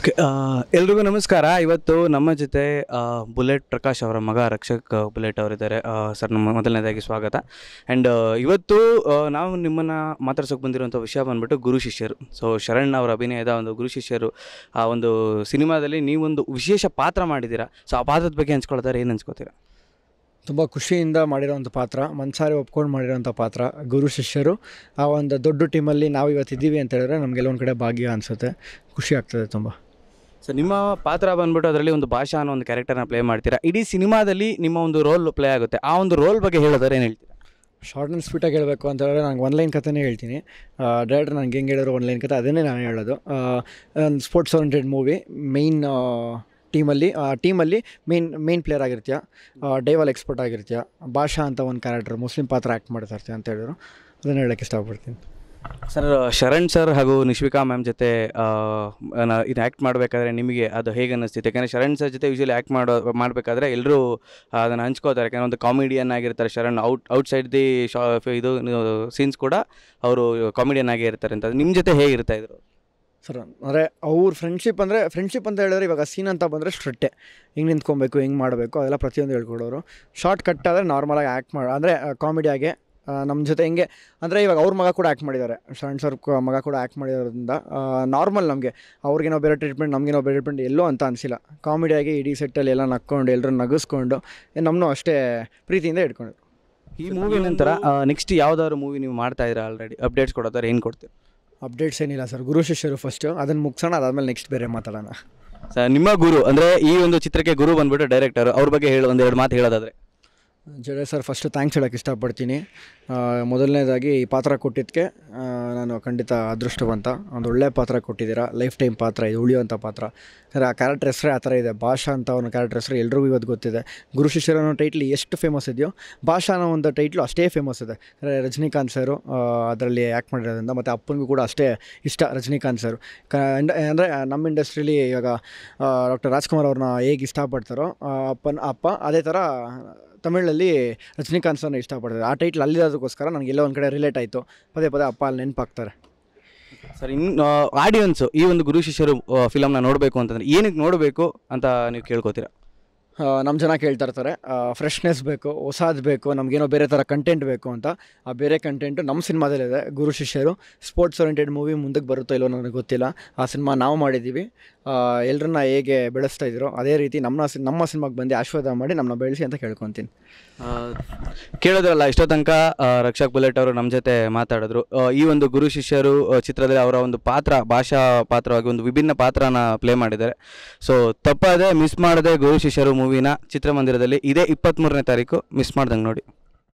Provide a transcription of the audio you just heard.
okay ಎಲ್ರಿಗೂ ನಮಸ್ಕಾರ ಇವತ್ತು ನಮ್ಮ ಜೊತೆ ಆ, ಬುಲೆಟ್ ಪ್ರಕಾಶ್ ಅವರ ಮಗ ರಕ್ಷಕ್ ಆ, ಬುಲೆಟ್ ಅವರಿದ್ದಾರೆ ಆ, ಸರ್ ನಮ್ಮ ಮೊದಲನೇದಾಗಿ ಸ್ವಾಗತ ಆ್ಯಂಡ್ ಇವತ್ತು ಆ, ನಾವು ನಿಮ್ಮನ್ನು ಮಾತಾಡ್ಸೋಕೆ ಬಂದಿರುವಂಥ ವಿಷಯ ಬಂದ್ಬಿಟ್ಟು ಗುರು ಶಿಷ್ಯರು ಸೊ ಶರಣ್ ಅವರ ಅಭಿನಯದ ಒಂದು ಗುರು ಶಿಷ್ಯರು ಆ ಒಂದು ಸಿನಿಮಾದಲ್ಲಿ ನೀವೊಂದು ವಿಶೇಷ ಪಾತ್ರ ಮಾಡಿದ್ದೀರಾ ಸೊ ಆ ಪಾತ್ರದ ಬಗ್ಗೆ ಹಂಚ್ಕೊಳ್ತಾರೆ ಏನು ಹಂಚ್ಕೋತೀರಾ ತುಂಬ ಖುಷಿಯಿಂದ ಮಾಡಿರೋಂಥ ಪಾತ್ರ ಮನ್ಸಾರಿ ಒಪ್ಕೊಂಡು ಮಾಡಿರೋಂಥ ಪಾತ್ರ ಗುರು ಶಿಷ್ಯರು ಆ ಒಂದು ದೊಡ್ಡ ಟೀಮಲ್ಲಿ ನಾವು ಇವತ್ತು ಇದ್ದೀವಿ ಅಂತ ಹೇಳಿದ್ರೆ ನಮಗೆಲ್ಲ ಒಂದು ಕಡೆ ಭಾಗ್ಯ ಅನಿಸುತ್ತೆ ಖುಷಿ ಆಗ್ತದೆ ತುಂಬ ಸೊ ನಿಮ್ಮ ಪಾತ್ರ ಬಂದ್ಬಿಟ್ಟು ಅದರಲ್ಲಿ ಒಂದು ಭಾಷಾ ಅನ್ನೋ ಒಂದು ಕ್ಯಾರೆಕ್ಟರ್ನ ಪ್ಲೇ ಮಾಡ್ತೀರಾ ಇಡೀ ಸಿನಿಮಾದಲ್ಲಿ ನಿಮ್ಮ ಒಂದು ರೋಲ್ ಪ್ಲೇ ಆಗುತ್ತೆ ಆ ಒಂದು ರೋಲ್ ಬಗ್ಗೆ ಹೇಳೋದಾರೆ ಏನು ಹೇಳ್ತೀರಾ ಶಾರ್ಟ್ ಆ್ಯಂಡ್ ಸ್ವೀಟಾಗಿ ಹೇಳಬೇಕು ಅಂತ ಹೇಳಿದ್ರೆ ನಂಗೆ ಒನ್ ಲೈನ್ ಕಥೆನೇ ಹೇಳ್ತೀನಿ ಡೈರೆಕ್ಟರ್ ನನಗೆ ಹೆಂಗೆ ಹೇಳಿದ್ರು ಒನ್ ಲೈನ್ ಕತೆ ಅದನ್ನೇ ನಾನು ಹೇಳೋದು ಸ್ಪೋರ್ಟ್ಸ್ ಓರಿಯೆಂಟೆಡ್ ಮೂವಿ ಮೇಯ್ನ್ ಟೀಮಲ್ಲಿ ಆ ಟೀಮಲ್ಲಿ ಮೇನ್ ಮೇನ್ ಪ್ಲೇಯರ್ ಆಗಿರ್ತೀಯ ಡೈವಲ್ ಎಕ್ಸ್ಪರ್ಟ್ ಆಗಿರ್ತೀಯ ಭಾಷಾ ಅಂತ ಒಂದು ಕ್ಯಾರೆಕ್ಟರ್ ಮುಸ್ಲಿಂ ಪಾತ್ರ ಆ್ಯಕ್ಟ್ ಮಾಡ್ತಾ ಇರ್ತೀಯ ಅಂತ ಹೇಳಿದ್ರು ಅದನ್ನು ಹೇಳೋಕ್ಕೆ ಇಷ್ಟಪಡ್ತೀನಿ ಸರ್ ಶರಣ್ ಸರ್ ಹಾಗೂ ನಿಶ್ವಿಕಾ ಮ್ಯಾಮ್ ಜೊತೆ ಆ, ನ- ಇದು ಆ್ಯಕ್ಟ್ ಮಾಡಬೇಕಾದ್ರೆ ನಿಮಗೆ ಅದು ಹೇಗೆ ಅನ್ನಿಸ್ತಿತ್ತು ಯಾಕಂದರೆ ಶರಣ್ ಸರ್ ಜೊತೆ ಯೂಶಲಿ ಆ್ಯಕ್ಟ್ ಮಾಡೋ ಮಾಡಬೇಕಾದ್ರೆ ಎಲ್ಲರೂ ಅದನ್ನು ಹಂಚ್ಕೋತಾರೆ ಯಾಕಂದರೆ ಒಂದು ಕಾಮಿಡಿಯನ್ ಆಗಿರ್ತಾರೆ ಶರಣ್ ಔಟ್ ಔಟ್ಸೈಡ್ ದಿ ಶಾ ಇದು ಸೀನ್ಸ್ ಕೂಡ ಅವರು ಕಾಮಿಡಿಯನ್ ಆಗೇ ಇರ್ತಾರೆ ಅಂತ ನಿಮ್ಮ ಜೊತೆ ಹೇಗಿರ್ತಾ ಇದ್ರು ಸರ್ ಅಂದರೆ ಅವ್ರ ಫ್ರೆಂಡ್ಶಿಪ್ ಅಂದರೆ ಫ್ರೆಂಡ್ಶಿಪ್ ಅಂತ ಹೇಳಿದ್ರೆ ಇವಾಗ ಸೀನ್ ಅಂತ ಬಂದರೆ ಸ್ಟ್ರಿಟ್ಟೆ ಹಿಂಗೆ ನಿಂತ್ಕೊಬೇಕು ಹಿಂಗೆ ಮಾಡಬೇಕು ಅದೆಲ್ಲ ಪ್ರತಿಯೊಂದು ಹೇಳ್ಕೊಡೋರು ಶಾರ್ಟ್ ಕಟ್ ಆದರೆ ನಾರ್ಮಲಾಗಿ ಆ್ಯಕ್ಟ್ ಮಾಡಿ ಅಂದರೆ ಕಾಮಿಡಿಯಾಗೆ ನಮ್ಮ ಜೊತೆ ಹಿಂಗೆ ಅಂದರೆ ಇವಾಗ ಅವ್ರ ಮಗ ಕೂಡ ಆ್ಯಕ್ಟ್ ಮಾಡಿದ್ದಾರೆ ಶರಣ್ ಸರ್ ಕ- ಮಗ ಕೂಡ ಆ್ಯಕ್ಟ್ ಮಾಡಿರೋದ್ರಿಂದ ನಾರ್ಮಲ್ ನಮಗೆ ಅವ್ರಿಗೇನೋ ಬೇರೆ ಟ್ರೀಟ್ಮೆಂಟ್ ನಮಗೇನೋ ಬೇರೆ ಟ್ರೀಟ್ಮೆಂಟ್ ಎಲ್ಲೋ ಅಂತ ಅನಿಸಿಲ್ಲ ಕಾಮಿಡಿಯಾಗಿ ಇಡೀ ಸೆಟ್ಟಲ್ಲಿ ಎಲ್ಲ ನಕ್ಕೊಂಡು ಎಲ್ಲರೂ ನಗಿಸ್ಕೊಂಡು ನಮ್ಮನ್ನು ಅಷ್ಟೇ ಪ್ರೀತಿಯಿಂದ ಇಟ್ಕೊಂಡಿದ್ರು ಈ ಮೂವಿ ನಂತರ ನೆಕ್ಸ್ಟ್ ಯಾವ್ದಾದ್ರು ಮೂವಿ ನೀವು ಮಾಡ್ತಾ ಇದ್ದೀರಾ ಆಲ್ರೆಡಿ ಅಪ್ಡೇಟ್ಸ್ ಕೊಡೋದಾರೆ ಏನು ಕೊಡ್ತೀರಾ ಅಪ್ಡೇಟ್ಸ್ ಏನಿಲ್ಲ ಸರ್ ಗುರು ಶಿಷ್ಯರು ಫಸ್ಟು ಅದನ್ನು ಮುಗಿಸೋಣ ಅದಾದಮೇಲೆ ನೆಕ್ಸ್ಟ್ ಬೇರೆ ಮಾತಾಡೋಣ ಸರ್ ನಿಮ್ಮ ಗುರು ಅಂದರೆ ಈ ಒಂದು ಚಿತ್ರಕ್ಕೆ ಗುರು ಬಂದ್ಬಿಟ್ಟು ಡೈರೆಕ್ಟರ್ ಅವ್ರ ಬಗ್ಗೆ ಹೇಳಿ ಒಂದೆರಡು ಮಾತು ಹೇಳೋದಾದ್ರೆ ಜಡೆ ಸರ್ ಫಸ್ಟು ಥ್ಯಾಂಕ್ಸ್ ಹೇಳೋಕ್ಕೆ ಇಷ್ಟಪಡ್ತೀನಿ ಆ, ಮೊದಲನೇದಾಗಿ ಈ ಪಾತ್ರ ಕೊಟ್ಟಿದ್ದಕ್ಕೆ ಆ, ನಾನು ಖಂಡಿತ ಅದೃಷ್ಟವಂತ ಒಂದು ಒಳ್ಳೆಯ ಪಾತ್ರ ಕೊಟ್ಟಿದ್ದೀರಾ ಲೈಫ್ ಟೈಮ್ ಪಾತ್ರ ಇದು ಉಳಿಯುವಂಥ ಪಾತ್ರ ಯಾಕಂದರೆ ಆ ಕ್ಯಾರೆಕ್ಟರ್ ಹೆಸರೇ ಆ ಥರ ಇದೆ ಭಾಷಾ ಅಂತ ಒಂದು ಕ್ಯಾರೆಕ್ಟರ್ ಹೆಸರು ಎಲ್ರಿಗೂ ಇವತ್ತು ಗೊತ್ತಿದೆ ಗುರು ಶಿಷ್ಯರ ಅನ್ನೋ ಟೈಟ್ಲ್ ಎಷ್ಟು ಫೇಮಸ್ ಇದೆಯೋ ಭಾಷಾ ಅನ್ನೋ ಒಂದು ಟೈಟ್ಲು ಅಷ್ಟೇ ಫೇಮಸ್ ಇದೆ ಅಂದರೆ ರಜನಿಕಾಂತ್ ಸರು ಅದರಲ್ಲಿ ಆ್ಯಕ್ಟ್ ಮಾಡಿರೋದ್ರಿಂದ ಮತ್ತು ಅಪ್ಪನಿಗೂ ಕೂಡ ಅಷ್ಟೇ ಇಷ್ಟ ರಜನಿಕಾಂತ್ ಸರು ಕ ಅಂದರೆ ನಮ್ಮ ಇಂಡಸ್ಟ್ರೀಲಿ ಇವಾಗ ಡಾಕ್ಟರ್ ರಾಜ್ಕುಮಾರ್ ಅವ್ರನ್ನ ಹೇಗೆ ಇಷ್ಟಪಡ್ತಾರೋ ಆ, ಅಪ್ಪನ ಅಪ್ಪ ಅದೇ ಥರ ತಮಿಳಲ್ಲಿ ರಜನಿಕಾಂತ್ ಸರ್ನ ಇಷ್ಟಪಡ್ತಾರೆ ಆ ಟೈಟ್ಲ್ ಅಲ್ಲಿರೋದಕ್ಕೋಸ್ಕರ ನನಗೆ ಎಲ್ಲೋ ಒಂದು ಕಡೆ ರಿಲೇಟ್ ಆಯಿತು ಪದೇ ಪದೇ ಅಪ್ಪ ಅಲ್ಲಿ ನೆನಪಾಗ್ತಾರೆ ಸರ್ ಇನ್ನು ಆಡಿಯನ್ಸು ಈ ಒಂದು ಗುರು ಶಿಷ್ಯರು ಫಿಲಮ್ನ ನೋಡಬೇಕು ಅಂತಂದ್ರೆ ಏನಕ್ಕೆ ನೋಡಬೇಕು ಅಂತ ನೀವು ಕೇಳ್ಕೊತೀರಾ ನಮ್ಮ ಜನ ಕೇಳ್ತಾ ಇರ್ತಾರೆ ಫ್ರೆಶ್ನೆಸ್ ಬೇಕು ಹೊಸಾದು ಬೇಕು ನಮಗೇನೋ ಬೇರೆ ಥರ ಕಂಟೆಂಟ್ ಬೇಕು ಅಂತ ಆ ಬೇರೆ ಕಂಟೆಂಟು ನಮ್ಮ ಸಿನಿಮಾದಲ್ಲಿದೆ ಗುರು ಶಿಷ್ಯರು ಸ್ಪೋರ್ಟ್ಸ್ ಓರಿಯೆಂಟೆಡ್ ಮೂವಿ ಮುಂದಕ್ಕೆ ಬರುತ್ತೋ ಇಲ್ಲೋ ನನಗೆ ಗೊತ್ತಿಲ್ಲ ಆ ಸಿನಿಮಾ ನಾವು ಮಾಡಿದ್ದೀವಿ ಎಲ್ಲರನ್ನ ಹೇಗೆ ಬೆಳೆಸ್ತಾ ಇದ್ರು ಅದೇ ರೀತಿ ನಮ್ಮ ಸಿ- ನಮ್ಮ ಸಿನಿಮಾಗೆ ಬಂದು ಆಶೀರ್ವಾದ ಮಾಡಿ ನಮ್ಮನ್ನ ಬೆಳೆಸಿ ಅಂತ ಕೇಳ್ಕೊತೀನಿ ಆ, ಕೇಳಿದ್ರಲ್ಲ ಇಷ್ಟೋ ತನಕ ಆ, ರಕ್ಷಕ್ ಬುಲೆಟ್ ಅವರು ನಮ್ಮ ಜೊತೆ ಮಾತಾಡಿದ್ರು ಆ, ಈ ಒಂದು ಗುರು ಶಿಷ್ಯರು ಆ, ಚಿತ್ರದಲ್ಲಿ ಅವರ ಒಂದು ಪಾತ್ರ ಭಾಷಾ ಪಾತ್ರವಾಗಿ ಒಂದು ವಿಭಿನ್ನ ಪಾತ್ರನ ಪ್ಲೇ ಮಾಡಿದ್ದಾರೆ ಸೊ ತಪ್ಪದೆ ಮಿಸ್ ಮಾಡದೆ ಗುರು ಶಿಷ್ಯರು ಮೂವಿನ ಚಿತ್ರಮಂದಿರದಲ್ಲಿ ಇದೇ ಇಪ್ಪತ್ತ್ಮೂರನೇ ತಾರೀಕು ಮಿಸ್ ಮಾಡ್ದಂಗೆ ನೋಡಿ